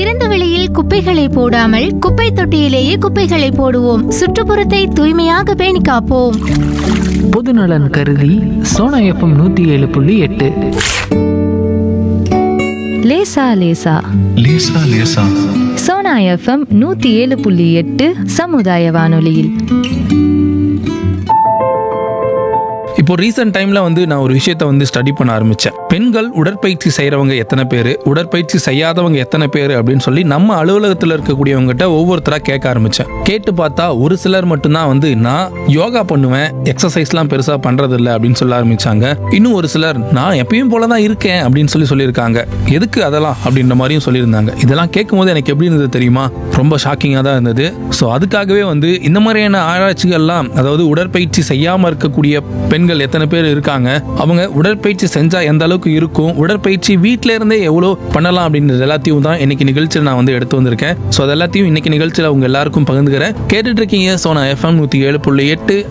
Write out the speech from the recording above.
திறந்த வெளியில் குப்பைகளை போடாமல் குப்பை தொட்டியிலேயே குப்பைகளை போடுவோம் சுற்றுப்புறத்தை தூய்மையாக பேணி காப்போம் பொதுநலன் கருதி சோனா எஃப்எம் நூற்றி ஏழு புள்ளி எட்டு லேசா லேசா லேசா லேசா சோனா எஃப்எம் நூத்தி ஏழு புள்ளி எட்டு சமுதாய வானொலியில் இப்போ ரீசெண்ட் டைம்ல வந்து நான் ஒரு விஷயத்த வந்து ஸ்டடி பண்ண ஆரம்பிச்சேன் பெண்கள் உடற்பயிற்சி செய்றவங்க எத்தனை பேர் உடற்பயிற்சி செய்யாதவங்க எத்தனை பேர் அப்படின்னு சொல்லி நம்ம அலுவலகத்தில் இருக்கக்கூடியவங்ககிட்ட ஒவ்வொருத்தரா கேட்க ஆரம்பிச்சேன் கேட்டு பார்த்தா ஒரு சிலர் மட்டும்தான் வந்து நான் யோகா பண்ணுவேன் எக்ஸசைஸ்லாம் பெருசா பண்றது இல்லை அப்படின்னு சொல்ல ஆரம்பிச்சாங்க இன்னும் ஒரு சிலர் நான் எப்பயும் போல தான் இருக்கேன் அப்படின்னு சொல்லி சொல்லியிருக்காங்க எதுக்கு அதெல்லாம் அப்படின்ற மாதிரியும் சொல்லியிருந்தாங்க இதெல்லாம் கேட்கும்போது எனக்கு எப்படி இருந்தது தெரியுமா ரொம்ப ஷாக்கிங்காக தான் இருந்தது ஸோ அதுக்காகவே வந்து இந்த மாதிரியான ஆராய்ச்சிகள்லாம் அதாவது உடற்பயிற்சி செய்யாமல் இருக்கக்கூடிய பெண்கள் எத்தனை பேர் இருக்காங்க அவங்க உடற்பயிற்சி செஞ்சா எந்த அளவுக்கு இருக்கும் உடற்பயிற்சி வீட்டில இருந்தே எவ்வளோ பண்ணலாம் அப்படின்றது எல்லாத்தையும் தான் இன்னைக்கு நிகழ்ச்சியில் நான் வந்து எடுத்து வந்திருக்கேன் ஸோ அது எல்லாத்தையும் இன்னைக்கு நிகழ்ச்சியில் உங்க எல்லாருக்கும் பகிர்ந்துக்கிறேன் கேட்டுட்டு இருக்கீங்க ஸோ நான் எஃப்எம் நூற்றி ஏழு புள்ளி எட்டு